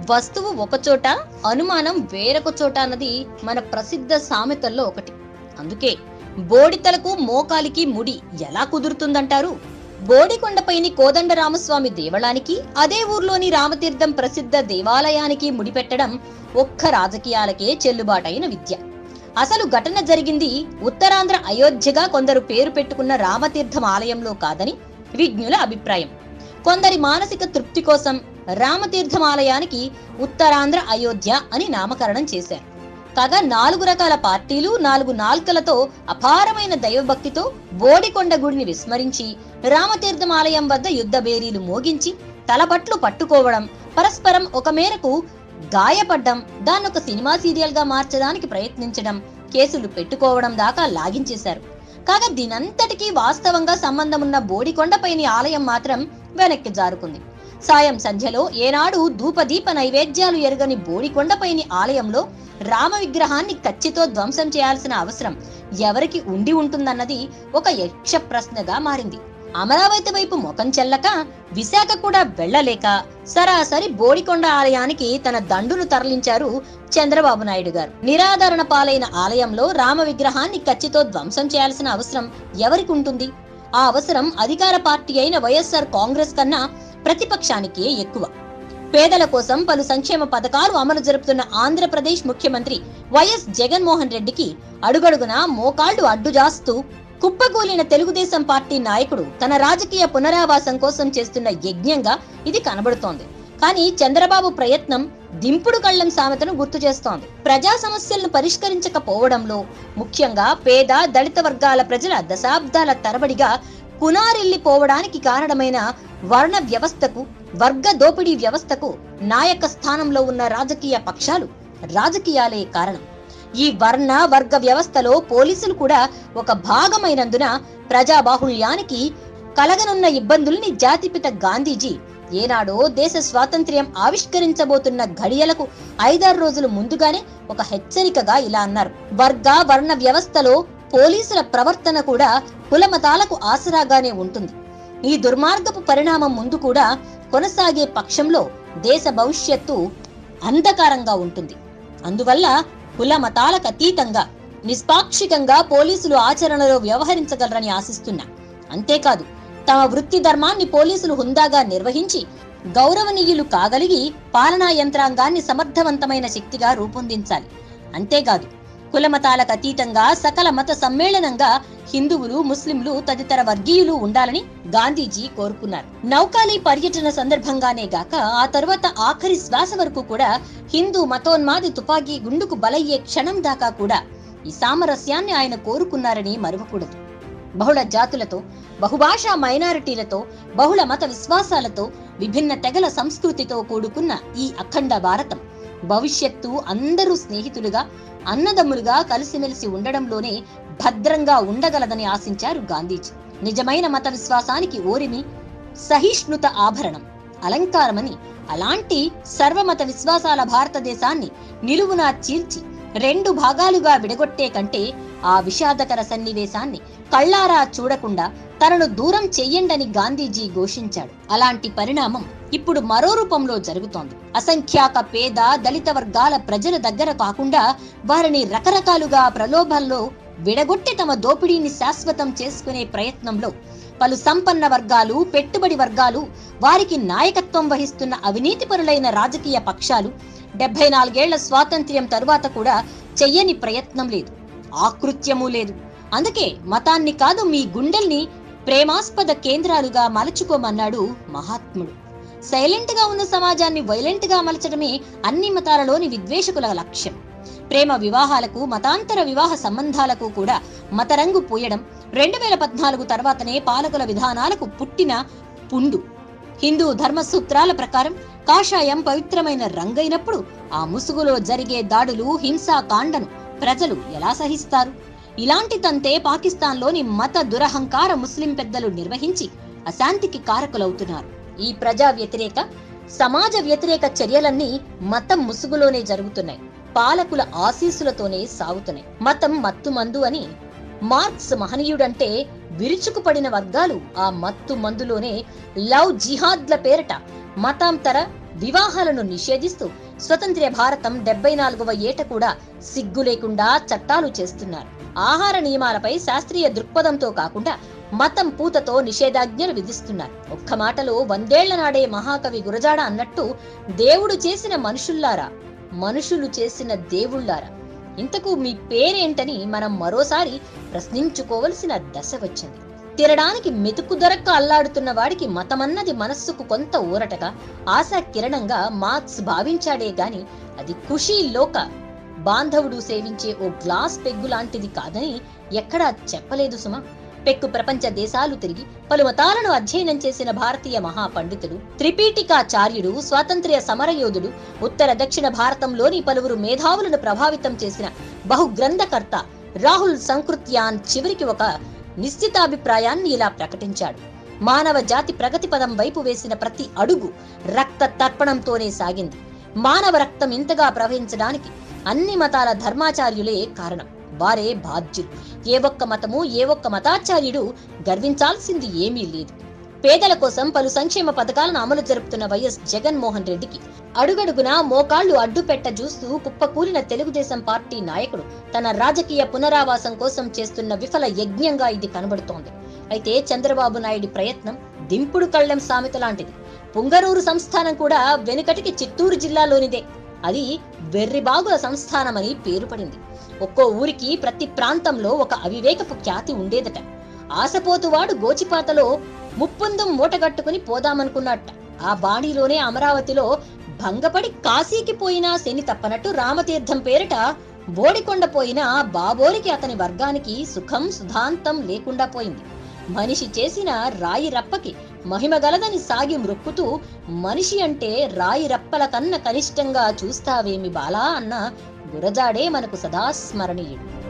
వస్తువు ఒకచోట అనుమానం వేరొక చోట అన్నది మన ప్రసిద్ధ సామెతల్లో ఒకటి అందుకే బోడితలకు మోకాలికి ముడి ఎలా కుదురుతుందంటారు బోడికొండపైని కోదండరామస్వామి దేవళానికి అదే ఊర్లోని రామతీర్థం ప్రసిద్ధ దేవాలయానికి ముడిపెట్టడం ఒక్క రాజకీయాలకే చెల్లుబాటైన విద్య అసలు ఘటన జరిగింది ఉత్తరాంధ్ర అయోధ్యగా కొందరు పేరు పెట్టుకున్న రామతీర్థం ఆలయంలో కాదని విజ్ఞుల అభిప్రాయం కొందరి మానసిక తృప్తి కోసం రామతీర్థం ఆలయానికి ఉత్తరాంధ్ర అయోధ్య అని నామకరణం చేశారు కాగా నాలుగు రకాల పార్టీలు నాలుగు నాల్కలతో అపారమైన దైవభక్తితో బోడికొండ గుడిని విస్మరించి రామతీర్థం ఆలయం వద్ద యుద్ధ బేరీలు మోగించి తలపట్లు పట్టుకోవడం పరస్పరం ఒక మేరకు గాయపడ్డం దాన్ని ఒక సినిమా సీరియల్ గా మార్చడానికి ప్రయత్నించడం కేసులు పెట్టుకోవడం దాకా లాగించేశారు కాగా దీనంతటికీ వాస్తవంగా సంబంధం ఉన్న బోడికొండపైని ఆలయం మాత్రం వెనక్కి జారుకుంది సాయం సంధ్యలో ఏనాడు ధూపదీప నైవేద్యాలు ఎరగని బోడికొండపైని ఆలయంలో రామ విగ్రహాన్ని కచ్చితో ధ్వంసం చేయాల్సిన అవసరం ఎవరికి ఉండి ఉంటుందన్నది ఒక యక్ష ప్రశ్నగా మారింది అమరావతి వైపు ముఖం చెల్లక విశాఖ కూడా వెళ్లలేక సరాసరి బోడికొండ ఆలయానికి తన దండును తరలించారు చంద్రబాబు నాయుడు గారు నిరాదరణ పాలైన ఆలయంలో రామ విగ్రహాన్ని కచ్చితో ధ్వంసం చేయాల్సిన అవసరం ఎవరికి ఉంటుంది ఆ అవసరం అధికార పార్టీ అయిన వైఎస్ఆర్ కాంగ్రెస్ కన్నా ప్రతిపక్షానికే ఎక్కువ పేదల కోసం పలు సంక్షేమ పథకాలు అమలు జరుపుతున్న ఆంధ్రప్రదేశ్ ముఖ్యమంత్రి వైఎస్ జగన్మోహన్ రెడ్డికి అడుగడుగునా మోకాళ్లు అడ్డుజాస్తూ కుప్పకూలిన తెలుగుదేశం పార్టీ నాయకుడు తన రాజకీయ పునరావాసం కోసం చేస్తున్న యజ్ఞంగా ఇది కనబడుతోంది కానీ చంద్రబాబు ప్రయత్నం దింపుడు కళ్ళం సామెతను గుర్తు చేస్తోంది ప్రజా సమస్యలను పరిష్కరించకపోవడంలో ముఖ్యంగా పేద దళిత వర్గాల ప్రజల దశాబ్దాల తరబడిగా కునారిల్లిపోవడానికి కారణమైన వర్ణ వ్యవస్థకు వర్గ దోపిడీ వ్యవస్థకు నాయక స్థానంలో ఉన్న రాజకీయ పక్షాలు రాజకీయాలే కారణం ఈ వర్ణ వర్గ వ్యవస్థలో పోలీసులు కూడా ఒక భాగమైనందున ప్రజాబాహుళ్యానికి కలగనున్న ఇబ్బందుల్ని జాతిపిత గాంధీజీ ఏనాడో దేశ స్వాతంత్ర్యం ఆవిష్కరించబోతున్న ఘడియలకు ఐదారు రోజులు ముందుగానే ఒక హెచ్చరికగా ఇలా అన్నారు వర్గ వర్ణ వ్యవస్థలో పోలీసుల ప్రవర్తన కూడా కులమతాలకు ఆసరాగానే ఉంటుంది ఈ దుర్మార్గపు పరిణామం ముందు కూడా కొనసాగే పక్షంలో దేశ భవిష్యత్తు అంధకారంగా ఉంటుంది అందువల్ల కుల మతాలకు అతీతంగా నిష్పాక్షికంగా పోలీసులు ఆచరణలో వ్యవహరించగలరని ఆశిస్తున్నా అంతేకాదు తమ వృత్తి ధర్మాన్ని పోలీసులు హుందాగా నిర్వహించి గౌరవనీయులు కాగలిగి పాలనా యంత్రాంగాన్ని సమర్థవంతమైన శక్తిగా రూపొందించాలి అంతేకాదు కులమతాలకు అతీతంగా సకల మత సమ్మేళనంగా హిందువులు ముస్లింలు తదితర వర్గీయులు ఉండాలని గాంధీజీ కోరుకున్నారు నౌకాలి పర్యటన సందర్భంగానే గాక ఆ తరువాత ఆఖరి శ్వాస వరకు కూడా హిందూ మతోన్మాది తుపాకీ గుండుకు బలయ్యే క్షణం దాకా కూడా ఈ సామరస్యాన్ని ఆయన కోరుకున్నారని మరువకూడదు బహుళ జాతులతో బహుభాషా మైనారిటీలతో బహుళ మత విశ్వాసాలతో విభిన్న తెగల సంస్కృతితో కూడుకున్న ఈ అఖండ భారతం భవిష్యత్తు అందరూ స్నేహితులుగా అన్నదమ్ములుగా కలిసిమెలిసి ఉండడంలోనే భద్రంగా ఉండగలదని ఆశించారు గాంధీజీ నిజమైన మత విశ్వాసానికి ఓరిమి సహిష్ణుత ఆభరణం అలంకారమని అలాంటి సర్వమత విశ్వాసాల భారతదేశాన్ని నిలువునా చీల్చి రెండు భాగాలుగా విడగొట్టే కంటే ఆ విషాదకర సన్నివేశాన్ని కళ్ళారా చూడకుండా తనను దూరం చెయ్యండని గాంధీజీ ఘోషించాడు అలాంటి పరిణామం ఇప్పుడు మరో రూపంలో జరుగుతోంది అసంఖ్యాక పేద దళిత వర్గాల ప్రజల దగ్గర కాకుండా వారిని రకరకాలుగా ప్రలోభాల్లో విడగొట్టి తమ దోపిడీని శాశ్వతం చేసుకునే ప్రయత్నంలో పలు సంపన్న వర్గాలు పెట్టుబడి వర్గాలు వారికి నాయకత్వం వహిస్తున్న అవినీతిపరులైన రాజకీయ పక్షాలు డెబ్బై నాలుగేళ్ల స్వాతంత్ర్యం తరువాత కూడా చెయ్యని ప్రయత్నం లేదు ఆకృత్యము లేదు అందుకే మతాన్ని కాదు మీ గుండెల్ని ప్రేమాస్పద కేంద్రాలుగా మలచుకోమన్నాడు మహాత్ముడు సైలెంట్ గా ఉన్న సమాజాన్ని వైలెంట్ గా మలచడమే అన్ని మతాలలోని విద్వేషకుల లక్ష్యం ప్రేమ వివాహాలకు మతాంతర వివాహ సంబంధాలకు కూడా మతరంగు పూయడం రెండు వేల పద్నాలుగు తర్వాతనే పాలకుల విధానాలకు పుట్టిన పుండు హిందూ ధర్మ సూత్రాల ప్రకారం కాషాయం పవిత్రమైన రంగైనప్పుడు ఆ ముసుగులో జరిగే దాడులు హింసాకాండను ప్రజలు ఎలా సహిస్తారు ఇలాంటి తంతే పాకిస్తాన్లోని మత దురహంకార ముస్లిం పెద్దలు నిర్వహించి అశాంతికి కారకులవుతున్నారు ఈ ప్రజా వ్యతిరేక సమాజ వ్యతిరేక చర్యలన్నీ మతం ముసుగులోనే జరుగుతున్నాయి పాలకుల ఆశీస్సులతోనే సాగుతున్నాయి మతం మత్తు మందు అని మార్క్స్ మహనీయుడంటే విరుచుకుపడిన వర్గాలు ఆ మత్తు మందులోనే లవ్ జిహాద్ల పేరట మతాంతర వివాహాలను నిషేధిస్తూ స్వతంత్ర భారతం డెబ్బై నాలుగవ ఏట కూడా సిగ్గు లేకుండా చట్టాలు చేస్తున్నారు ఆహార నియమాలపై శాస్త్రీయ దృక్పథంతో కాకుండా మతం పూతతో నిషేధాజ్ఞలు విధిస్తున్నారు ఒక్క మాటలో వందేళ్ల నాడే మహాకవి గురజాడ అన్నట్టు దేవుడు చేసిన మనుషుల్లారా మనుషులు చేసిన దేవుళ్ళారా ఇంతకు మీ పేరేంటని మనం మరోసారి ప్రశ్నించుకోవలసిన దశ వచ్చింది తినడానికి మెతుకు దొరక్క అల్లాడుతున్న వాడికి మతమన్నది మనస్సుకు కొంత ఊరటగా ఆశా కిరణంగా మార్క్స్ భావించాడే గాని అది ఖుషీ లోక బాంధవుడు సేవించే ఓ గ్లాస్ పెగ్గు లాంటిది కాదని ఎక్కడా చెప్పలేదు సుమా పెక్కు ప్రపంచ దేశాలు తిరిగి పలు మతాలను అధ్యయనం చేసిన భారతీయ మహాపండితుడు త్రిపీఠికాచార్యుడు స్వాతంత్ర్య సమరయోధుడు ఉత్తర దక్షిణ భారతంలోని పలువురు మేధావులను ప్రభావితం చేసిన బహుగ్రంథకర్త రాహుల్ సంకృత్యాన్ చివరికి ఒక నిశ్చితాభిప్రాయాన్ని ఇలా ప్రకటించాడు మానవ జాతి ప్రగతి పదం వైపు వేసిన ప్రతి అడుగు రక్త తర్పణంతోనే సాగింది మానవ రక్తం ఇంతగా ప్రవహించడానికి అన్ని మతాల ధర్మాచార్యులే కారణం వారే బాధ్యులు ఏ ఒక్క మతము ఏ ఒక్క మతాచార్యుడు గర్వించాల్సింది ఏమీ లేదు పేదల కోసం పలు సంక్షేమ పథకాలను అమలు జరుపుతున్న వైఎస్ జగన్మోహన్ రెడ్డికి అడుగడుగునా మోకాళ్లు అడ్డుపెట్ట చూస్తూ కుప్పకూలిన తెలుగుదేశం పార్టీ నాయకుడు తన రాజకీయ పునరావాసం కోసం చేస్తున్న విఫల యజ్ఞంగా ఇది కనబడుతోంది అయితే చంద్రబాబు నాయుడి ప్రయత్నం దింపుడు కళ్ళెం సామెత లాంటిది పుంగరూరు సంస్థానం కూడా వెనుకటికి చిత్తూరు జిల్లాలోనిదే అది వెర్రిబాగుల సంస్థానమని పేరు పడింది ఒక్కో ఊరికి ప్రతి ప్రాంతంలో ఒక అవివేకపు ఖ్యాతి ఉండేదట ఆశపోతువాడు గోచిపాతలో ముప్పుందం మూటగట్టుకుని పోదామనుకున్నట్ట ఆ బాణీలోనే అమరావతిలో భంగపడి కాశీకి పోయినా శని తప్పనట్టు రామతీర్థం పేరిట బోడికొండ పోయినా బాబోరికి అతని వర్గానికి సుఖం సుధాంతం లేకుండా పోయింది మనిషి చేసిన రాయి రప్పకి మహిమ గలదని సాగి మృక్కుతూ మనిషి అంటే రాయి రప్పల కన్న కనిష్టంగా చూస్తావేమి బాలా అన్న గురజాడే మనకు సదా స్మరణీయుడు